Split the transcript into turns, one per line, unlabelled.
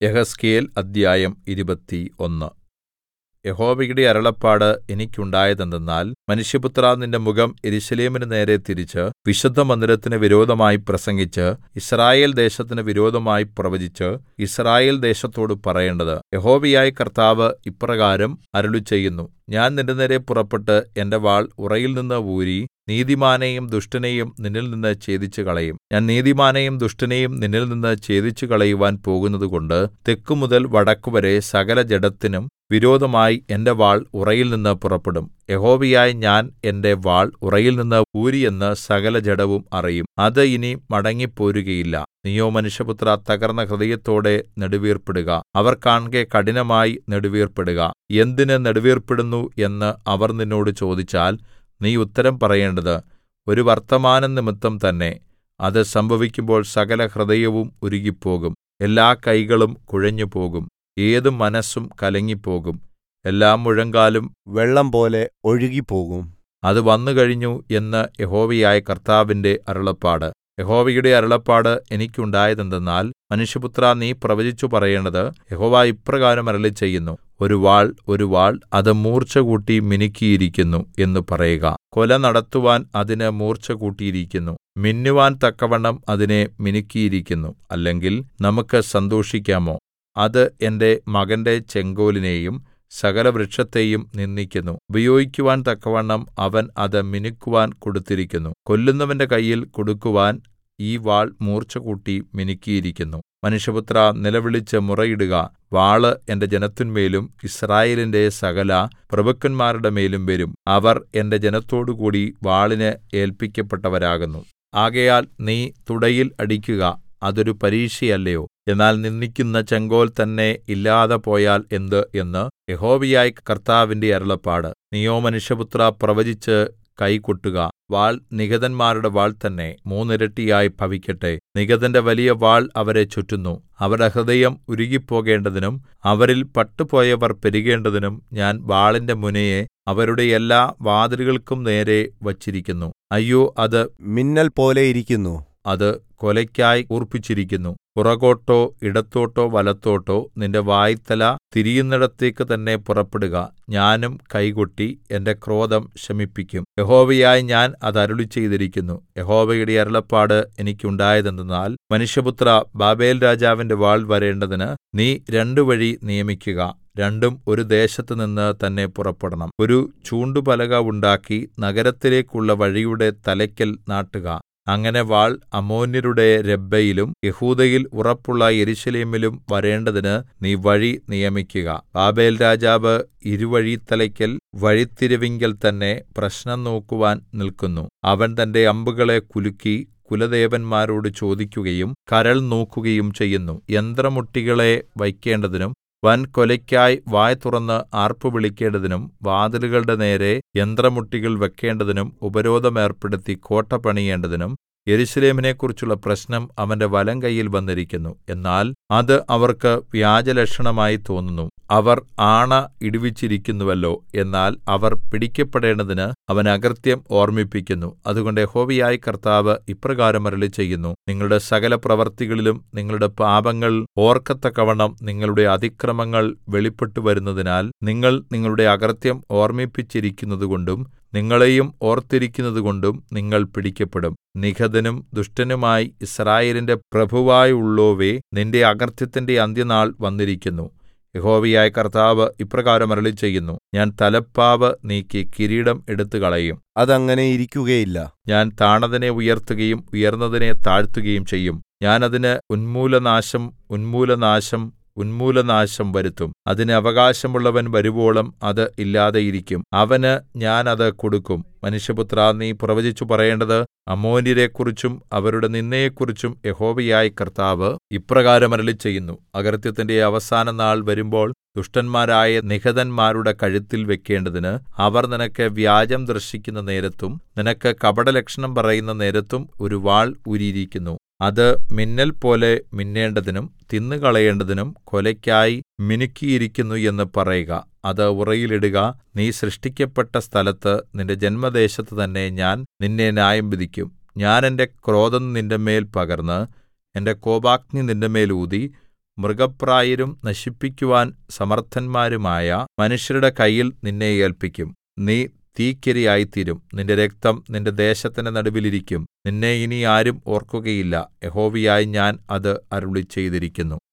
യെഹെസ്കേൽ അദ്ധ്യായം ഇരുപത്തിയൊന്ന് യഹോവയുടെ അരുളപ്പാട് എനിക്കുണ്ടായതെന്തെന്നാൽ മനുഷ്യപുത്രാ നിന്റെ മുഖം യെരൂശലേമിന് നേരെ തിരിച്ച് വിശുദ്ധമന്ദിരത്തിന് വിരോധമായി പ്രസംഗിച്ച് യിസ്രായേൽ ദേശത്തിന് വിരോധമായി പ്രവചിച്ച് യിസ്രായേൽ ദേശത്തോട് പറയേണ്ടത് യഹോവയായ കർത്താവ് ഇപ്രകാരം അരുളിച്ചെയ്യുന്നു ഞാൻ നിന്റെനേരെ പുറപ്പെട്ട് എന്റെ വാൾ ഉറയിൽനിന്ന് ഊരി നീതിമാനെയും ദുഷ്ടനെയും നിന്നിൽനിന്ന് ഛേദിച്ചുകളയും ഞാൻ നീതിമാനെയും ദുഷ്ടനെയും നിന്നിൽനിന്ന് ഛേദിച്ചുകളയുവാൻ പോകുന്നതുകൊണ്ട് തെക്കുമുതൽ വടക്കുവരെ സകലജഡത്തിനും വിരോധമായി എന്റെ വാൾ ഉറയിൽനിന്ന് പുറപ്പെടും യഹോവയായ ഞാൻ എന്റെ വാൾ ഉറയിൽനിന്ന് ഊരി എന്ന് സകലജഡവും അറിയും അത് ഇനി മടങ്ങിപ്പോരുകയില്ല നീയോ മനുഷ്യപുത്രാ തകർന്ന ഹൃദയത്തോടെ നെടുവീർപ്പിടുക അവർ കാൺകെ കഠിനമായി നെടുവീർപ്പിടുക എന്തിന് നെടുവീർപ്പിടുന്നു എന്ന് അവർ നിന്നോട് ചോദിച്ചാൽ നീ ഉത്തരം പറയേണ്ടത് ഒരു വർത്തമാനം നിമിത്തം തന്നെ അത് സംഭവിക്കുമ്പോൾ സകല ഹൃദയവും ഉരുകിപ്പോകും എല്ലാ കൈകളും കുഴഞ്ഞുപോകും ഏതു മനസ്സും കലങ്ങിപ്പോകും എല്ലാ മുഴങ്കാലും
വെള്ളംപോലെ ഒഴുകിപ്പോകും
അത് വന്നുകഴിഞ്ഞു എന്ന് യഹോവയായ കർത്താവിന്റെ അരുളപ്പാട് യഹോവയുടെ അരുളപ്പാട് എനിക്കുണ്ടായതെന്തെന്നാൽ മനുഷ്യപുത്രാ നീ പ്രവചിച്ചു പറയേണ്ടത് യഹോവ ഇപ്രകാരം അരുളിച്ചെയ്യുന്നു ഒരു വാൾ ഒരു വാൾ അത് മൂർച്ചകൂട്ടി മിനുക്കിയിരിക്കുന്നു എന്ന് പറയുക കൊല നടത്തുവാൻ അതിന് മൂർച്ച കൂട്ടിയിരിക്കുന്നു മിന്നുവാൻ തക്കവണ്ണം അതിനെ മിനുക്കിയിരിക്കുന്നു അല്ലെങ്കിൽ നമുക്ക് സന്തോഷിക്കാമോ അത് എന്റെ മകന്റെ ചെങ്കോലിനെയും സകലവൃക്ഷത്തെയും നിന്ദിക്കുന്നു ഉപയോഗിക്കുവാൻ തക്കവണ്ണം അവൻ അത് മിനുക്കുവാൻ കൊടുത്തിരിക്കുന്നു കൊല്ലുന്നവന്റെ കയ്യിൽ കൊടുക്കുവാൻ ഈ വാൾ മൂർച്ചകൂട്ടി മിനുക്കിയിരിക്കുന്നു മനുഷ്യപുത്രാ നിലവിളിച്ച് മുറയിടുക വാള് എന്റെ ജനത്തിന്മേലും യിസ്രായേലിന്റെ സകല പ്രഭുക്കന്മാരുടെ മേലും വരും അവർ എന്റെ ജനത്തോടുകൂടി വാളിന് ഏല്പിക്കപ്പെട്ടവരാകുന്നു ആകയാൽ നീ തുടയിൽ അടിക്കുക അതൊരു പരീക്ഷയല്ലയോ എന്നാൽ നിന്ദിക്കുന്ന ചെങ്കോൽ തന്നെ ഇല്ലാതെ പോയാൽ എന്ത് എന്ന് യഹോവയായ കർത്താവിന്റെ അരുളപ്പാട് നീയോ മനുഷ്യപുത്രാ പ്രവചിച്ച് കൈകൊട്ടുക വാൾ നിഹതന്മാരുടെ വാൾ തന്നെ മൂന്നിരട്ടിയായി ഭവിക്കട്ടെ നിഹതന്റെ വലിയ വാൾ അവരെ ചുറ്റുന്നു അവരുടെ ഹൃദയം ഉരുകിപ്പോകേണ്ടതിനും അവരിൽ പട്ടുപോയവർ പെരുകേണ്ടതിനും ഞാൻ വാളിന്റെ മുനയെ അവരുടെ എല്ലാ വാതിലുകൾക്കും നേരെ വച്ചിരിക്കുന്നു അയ്യോ അത്
മിന്നൽ പോലെ ഇരിക്കുന്നു
അത് കൊലയ്ക്കായി കൂർപ്പിച്ചിരിക്കുന്നു പുറകോട്ടോ ഇടത്തോട്ടോ വലത്തോട്ടോ നിന്റെ വായ്ത്തല തിരിയുന്നിടത്തേക്ക് തന്നെ പുറപ്പെടുക ഞാനും കൈകൊട്ടി എന്റെ ക്രോധം ശമിപ്പിക്കും യഹോവയായി ഞാൻ അത് അരുളി ചെയ്തിരിക്കുന്നു യഹോവയുടെ അരുളപ്പാട് എനിക്കുണ്ടായതെന്തെന്നാൽ മനുഷ്യപുത്ര ബാബേൽ രാജാവിന്റെ വാൾ വരേണ്ടതിന് നീ രണ്ടു വഴി നിയമിക്കുക രണ്ടും ഒരു ദേശത്ത് നിന്ന് തന്നെ പുറപ്പെടണം ഒരു ചൂണ്ടുപലക ഉണ്ടാക്കി നഗരത്തിലേക്കുള്ള വഴിയുടെ തലയ്ക്കൽ നാട്ടുക അങ്ങനെ വാൾ അമ്മോന്യരുടെ രബ്ബയിലും യഹൂദയിൽ ഉറപ്പുള്ള യെരൂശലേമിലും വരേണ്ടതിന് നീ വഴി നിയമിക്കുക ബാബേൽ രാജാവ് ഇരുവഴിത്തലയ്ക്കൽ വഴിത്തിരിവിങ്കൽ തന്നെ പ്രശ്നം നോക്കുവാൻ നിൽക്കുന്നു അവൻ തന്റെ അമ്പുകളെ കുലുക്കി കുലദേവന്മാരോട് ചോദിക്കുകയും കരൾ നോക്കുകയും ചെയ്യുന്നു യന്ത്രമുട്ടികളെ വയ്ക്കേണ്ടതിനും വൻ കൊലയ്ക്കായി വായ് തുറന്ന് ആർപ്പ് വിളിക്കേണ്ടതിനും വാതിലുകളുടെ നേരെ യന്ത്രമുട്ടികൾ വെക്കേണ്ടതിനും ഉപരോധം ഏർപ്പെടുത്തി കോട്ട പണിയേണ്ടതിനും യെരൂശലേമിനെക്കുറിച്ചുള്ള പ്രശ്നം അവന്റെ വലങ്കയ്യിൽ വന്നിരിക്കുന്നു എന്നാൽ അത് അവർക്ക് വ്യാജലക്ഷണമായി തോന്നുന്നു അവർ ആണ ഇടിവിച്ചിരിക്കുന്നുവല്ലോ എന്നാൽ അവർ പിടിക്കപ്പെടേണ്ടതിന് അവൻ അകൃത്യം ഓർമ്മിപ്പിക്കുന്നു അതുകൊണ്ട് യഹോവയായ കർത്താവ് ഇപ്രകാരം അരുളിച്ചെയ്യുന്നു നിങ്ങളുടെ സകല പ്രവർത്തികളിലും നിങ്ങളുടെ പാപങ്ങൾ ഓർക്കത്തക്കവണ്ണം നിങ്ങളുടെ അതിക്രമങ്ങൾ വെളിപ്പെട്ടു വരുന്നതിനാൽ നിങ്ങൾ നിങ്ങളുടെ അകൃത്യം ഓർമ്മിപ്പിച്ചിരിക്കുന്നതുകൊണ്ടും നിങ്ങളെയും ഓർത്തിരിക്കുന്നതുകൊണ്ടും നിങ്ങൾ പിടിക്കപ്പെടും നിഹതനും ദുഷ്ടനുമായി യിസ്രായേലിന്റെ പ്രഭുവായുള്ളോവേ നിന്റെ അകൃത്യത്തിന്റെ അന്ത്യനാൾ വന്നിരിക്കുന്നു യഹോവയായ കർത്താവ് ഇപ്രകാരം അരുളിച്ചെയ്യുന്നു ഞാൻ തലപ്പാവ് നീക്കി കിരീടം എടുത്തുകളയും
അതങ്ങനെ ഇരിക്കുകയില്ല
ഞാൻ താണതിനെ ഉയർത്തുകയും ഉയർന്നതിനെ താഴ്ത്തുകയും ചെയ്യും ഞാൻ അതിന് ഉന്മൂലനാശം ഉന്മൂലനാശം ഉന്മൂലനാശം വരുത്തും അതിന് അവകാശമുള്ളവൻ വരുവോളം അത് ഇല്ലാതെയിരിക്കും അവന് ഞാൻ അത് കൊടുക്കും മനുഷ്യപുത്രാ നീ പ്രവചിച്ചു പറയേണ്ടത് അമ്മോന്യരെക്കുറിച്ചും അവരുടെ നിന്ദയെക്കുറിച്ചും യഹോവയായ കർത്താവ് ഇപ്രകാരം അരുളിച്ചെയ്യുന്നു അകൃത്യത്തിന്റെ അവസാന നാൾ വരുമ്പോൾ ദുഷ്ടന്മാരായ നിഹതന്മാരുടെ കഴുത്തിൽ വെക്കേണ്ടതിന് അവർ നിനക്ക് വ്യാജം ദർശിക്കുന്ന നേരത്തും നിനക്ക് കപടലക്ഷണം പറയുന്ന നേരത്തും ഒരു വാൾ ഊരിയിരിക്കുന്നു അത് മിന്നൽ പോലെ മിന്നേണ്ടതിനും തിന്നുകളയേണ്ടതിനും കൊലയ്ക്കായി മിനുക്കിയിരിക്കുന്നു എന്ന് പറയുക അത് ഉറയിലിടുക നീ സൃഷ്ടിക്കപ്പെട്ട സ്ഥലത്ത് നിന്റെ ജന്മദേശത്ത് തന്നെ ഞാൻ നിന്നെ ന്യായം വിധിക്കും ഞാൻ എന്റെ ക്രോധം നിന്റെമേൽ പകർന്ന് എന്റെ കോപാഗ്നി നിന്റെമേൽ ഊതി മൃഗപ്രായരും നശിപ്പിക്കുവാൻ സമർത്ഥന്മാരുമായ മനുഷ്യരുടെ കയ്യിൽ നിന്നെ ഏല്പിക്കും നീ തീക്കിരയായിത്തീരും നിന്റെ രക്തം നിന്റെ ദേശത്തിന്റെ നടുവിൽ ഇരിക്കും നിന്നെ ഇനി ആരും ഓർക്കുകയില്ല യഹോവയായ ഞാൻ അത് അരുളിച്ചെയ്തിരിക്കുന്നു